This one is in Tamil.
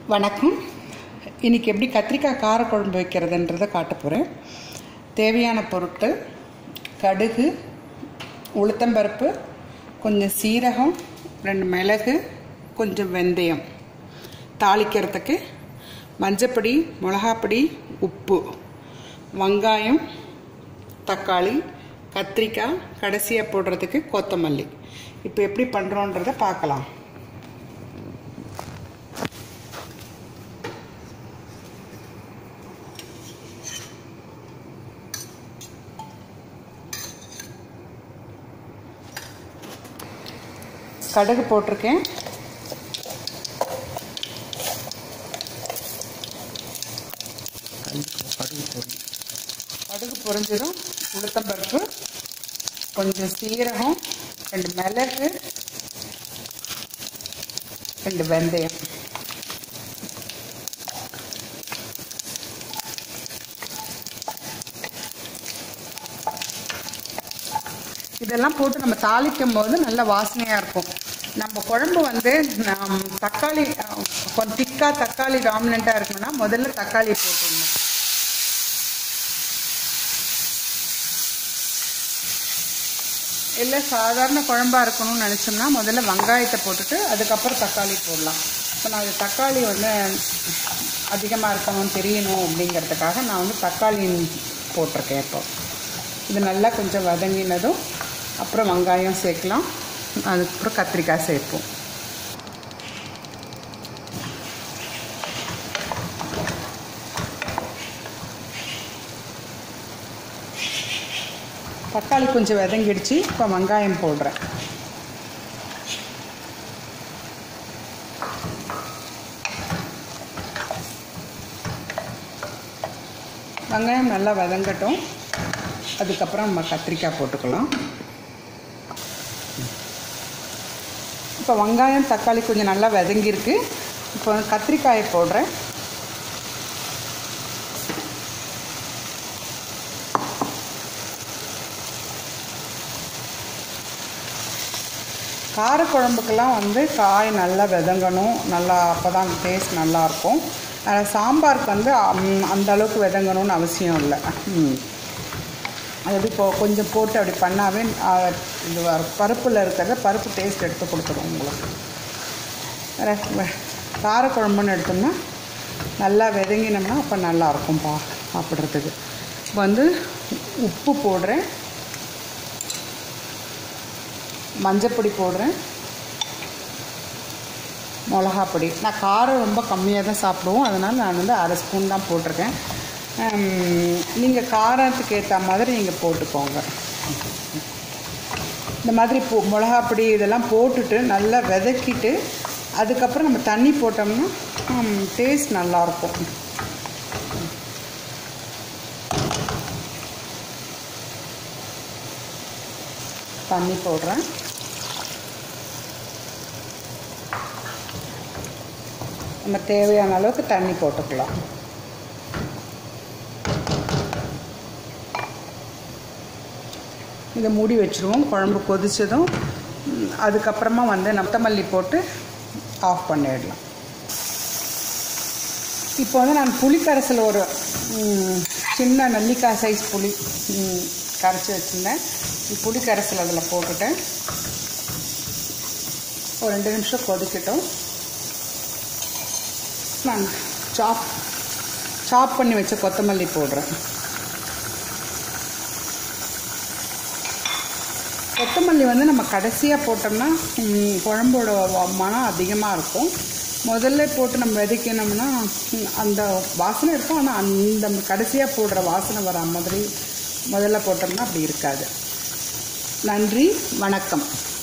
வணக்கம் இன்றைக்கி எப்படி கத்திரிக்காய் காரக்குழம்பு வைக்கிறதுன்றதை காட்ட போகிறேன் தேவையான பொருட்கள் கடுகு உளுத்தம்பருப்பு கொஞ்சம் சீரகம் ரெண்டு மிளகு கொஞ்சம் வெந்தயம் தாளிக்கிறதுக்கு மஞ்சப்பொடி மிளகாப்பொடி உப்பு வெங்காயம் தக்காளி கத்திரிக்காய் கடைசியாக போடுறதுக்கு கொத்தமல்லி இப்போ எப்படி பண்ணுறோன்றதை பார்க்கலாம் கடுகு போட்டிருக்கேன் கடுகு பொரிஞ்சதும் உளுத்தம்பருப்பு கொஞ்சம் சீரகம் ரெண்டு மிளகு ரெண்டு வெந்தயம் இதெல்லாம் போட்டு நம்ம தாளிக்கும் போது நல்ல வாசனையாக இருக்கும் நம்ம குழம்பு வந்து நம் தக்காளி அஹ், கொஞ்சம் திக்காக தக்காளி டாமினண்ட்டாக இருக்கணும்னா முதல்ல தக்காளி போட்டுடணும் இல்லை சாதாரண குழம்பா இருக்கணும்னு நினச்சோம்னா முதல்ல வெங்காயத்தை போட்டுட்டு அதுக்கப்புறம் தக்காளி போடலாம் இப்போ நான் இது தக்காளி வந்து அதிகமாக இருக்கணும்னு தெரியணும் அப்படிங்கிறதுக்காக நான் வந்து தக்காளி போட்டிருக்கேன் இப்போ இது நல்லா கொஞ்சம் வதங்கினதும் அப்புறம் வெங்காயம் சேர்க்கலாம் அதுக்கப்புறம் கத்திரிக்காய் சேர்ப்போம் தக்காளி கொஞ்சம் வதங்கிடுச்சு இப்போ வெங்காயம் போடுறேன் வெங்காயம் நல்லா வதங்கட்டும் அதுக்கப்புறம் நம்ம கத்திரிக்காய் போட்டுக்கலாம் இப்போ வெங்காயம் தக்காளி கொஞ்சம் நல்லா வதங்கியிருக்கு இப்போ கத்திரிக்காயை போடுறேன் காரக்குழம்புக்கெல்லாம் வந்து காய் நல்லா விதங்கணும் நல்லா அப்போ தான் டேஸ்ட் நல்லாயிருக்கும் சாம்பாருக்கு வந்து ம், அந்த அளவுக்கு விதங்கணும்னு அவசியம் இல்லை ம். அது எப்படி இப்போ கொஞ்சம் போட்டு அப்படி பண்ணாவே ஆ, இது வர- பருப்பில் இருக்கிறத பருப்பு டேஸ்ட் எடுத்து கொடுத்துரும் உங்களுக்கு வேற- வே- காரக்குழம்புன்னு எடுத்தோம்னா நல்லா விதங்கினோம்னா அப்போ நல்லாயிருக்கும் பா சாப்பிட்றதுக்கு இப்போ வந்து உப்பு போடுறேன் மஞ்சப்பொடி போடுறேன் மிளகாப்பொடி நான் காரம் ரொம்ப கம்மியாக தான் சாப்பிடுவோம் அதனால் நான் வந்து அரை ஸ்பூன் தான் போட்டிருக்கேன் நீங்கள் காரத்துக்கு ஏற்ற மாதிரி நீங்கள் போட்டுக்கோங்க இந்த மாதிரி போ மிளகாப்பொடி இதெல்லாம் போட்டுட்டு நல்லா விதக்கிட்டு அதுக்கப்புறம் நம்ம தண்ணி போட்டோம்னா டேஸ்ட் நல்லாயிருக்கும் தண்ணி போடுறேன் நம்ம தேவையான அளவுக்கு தண்ணி போட்டுக்கலாம் இதை மூடி வச்சுருவோம் குழம்பு கொதிச்சதும் ம், அதுக்கப்புறமா வந்து நத்தமல்லி போட்டு ஆஃப் பண்ணிடலாம் இப்போ வந்து நான் புளி கரைசல் ஒரு ம், சின்ன நெல்லிக்காய் சைஸ் புளி ம், கரைச்சி வச்சுருந்தேன் புளி கரைசல் அதில் போட்டுட்டேன் ஒரு ரெண்டு நிமிஷம் கொதிக்கட்டும் நான் சாப் சாப் பண்ணி வச்ச கொத்தமல்லி போடுறேன் கொத்தமல்லி வந்து நம்ம கடைசியாக போட்டோம்னா ம், குழம்போட வ- மனம் அதிகமாக இருக்கும் முதல்ல போட்டு நம்ம விதைக்கணும்னா ம், அந்த வாசனை இருக்கும் ஆனால் அந்த கடைசியாக போடுற வாசனை வர மாதிரி முதல்ல போட்டோம்னா அப்படி இருக்காது நன்றி வணக்கம்